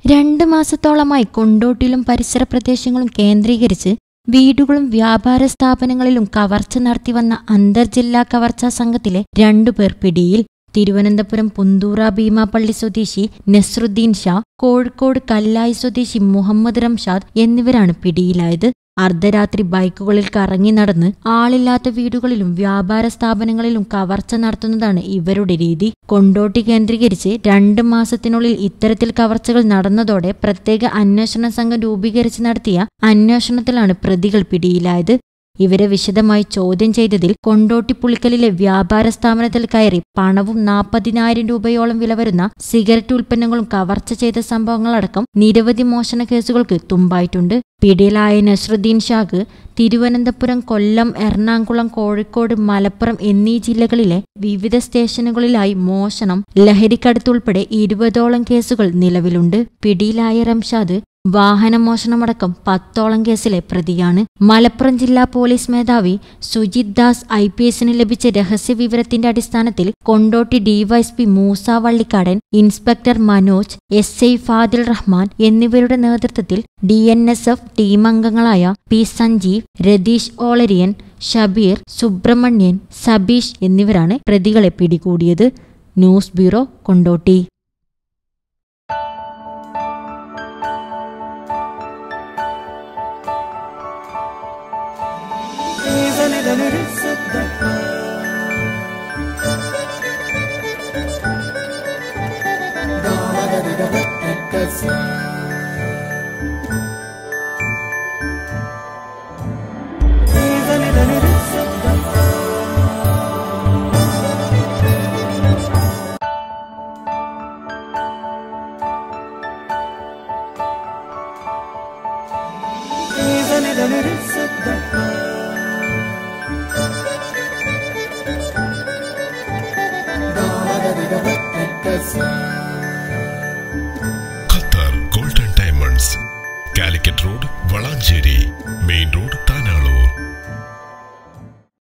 രണ്ട് മാസത്തോളമായി കൊണ്ടോട്ടിലും പരിസര പ്രദേശങ്ങളും കേന്ദ്രീകരിച്ച് വീടുകളും വ്യാപാര സ്ഥാപനങ്ങളിലും കവർച്ച നടത്തിവന്ന അന്തർജില്ലാ കവർച്ചാ സംഘത്തിലെ രണ്ടുപേർ പിടിയിൽ തിരുവനന്തപുരം പുന്തൂറ ഭീമാപ്പള്ളി സ്വദേശി നസ്രുദ്ദീൻ ഷാ കോഴിക്കോട് കല്ലായി സ്വദേശി മുഹമ്മദ് റംഷാദ് എന്നിവരാണ് പിടിയിലായത് അർദ്ധരാത്രി ബൈക്കുകളിൽ കറങ്ങി നടന്ന് ആളില്ലാത്ത വീടുകളിലും വ്യാപാര സ്ഥാപനങ്ങളിലും കവർച്ച നടത്തുന്നതാണ് ഇവരുടെ രീതി കൊണ്ടോട്ടി കേന്ദ്രീകരിച്ച് രണ്ട് മാസത്തിനുള്ളിൽ ഇത്തരത്തിൽ കവർച്ചകൾ നടന്നതോടെ പ്രത്യേക അന്വേഷണ സംഘം രൂപീകരിച്ച് നടത്തിയ അന്വേഷണത്തിലാണ് പ്രതികൾ പിടിയിലായത് ഇവരെ വിശദമായി ചോദ്യം ചെയ്തതിൽ കൊണ്ടോട്ടി പുളിക്കലിലെ വ്യാപാര സ്ഥാപനത്തിൽ കയറി പണവും നാൽപ്പതിനായിരം രൂപയോളം വില വരുന്ന സിഗരറ്റ് ഉൽപ്പന്നങ്ങളും കവർച്ച ചെയ്ത സംഭവങ്ങളടക്കം നിരവധി മോഷണ കേസുകൾക്ക് തുമ്പായിട്ടുണ്ട് പിടിയിലായ നസ്രുദ്ദീൻ ഷാഖ് തിരുവനന്തപുരം കൊല്ലം എറണാകുളം കോഴിക്കോട് മലപ്പുറം എന്നീ ജില്ലകളിലെ വിവിധ സ്റ്റേഷനുകളിലായി മോഷണം ലഹരിക്കടത്തുൾപ്പെടെ ഇരുപതോളം കേസുകൾ നിലവിലുണ്ട് പിടിയിലായ റംഷാദ് വാഹനമോഷണമടക്കം പത്തോളം കേസിലെ പ്രതിയാണ് മലപ്പുറം ജില്ലാ പോലീസ് മേധാവി സുജിത് ദാസ് ഐ പി എസിന് ലഭിച്ച രഹസ്യ വിവരത്തിന്റെ അടിസ്ഥാനത്തിൽ Kondotty DYSP Moosa Vallikkadan inspector Manoj S I Fadil Rahman എന്നിവരുടെ നേതൃത്വത്തിൽ ഡി എൻ എസ് എഫ് ടീമംഗങ്ങളായ പി സഞ്ജീവ് രതീഷ് ഓളരിയൻ ഷബീർ സുബ്രഹ്മണ്യൻ സബീഷ് എന്നിവരാണ് പ്രതികളെ പിടികൂടിയത് news bureau Kondotty Qatar golden diamonds Calicut road Valanchery main road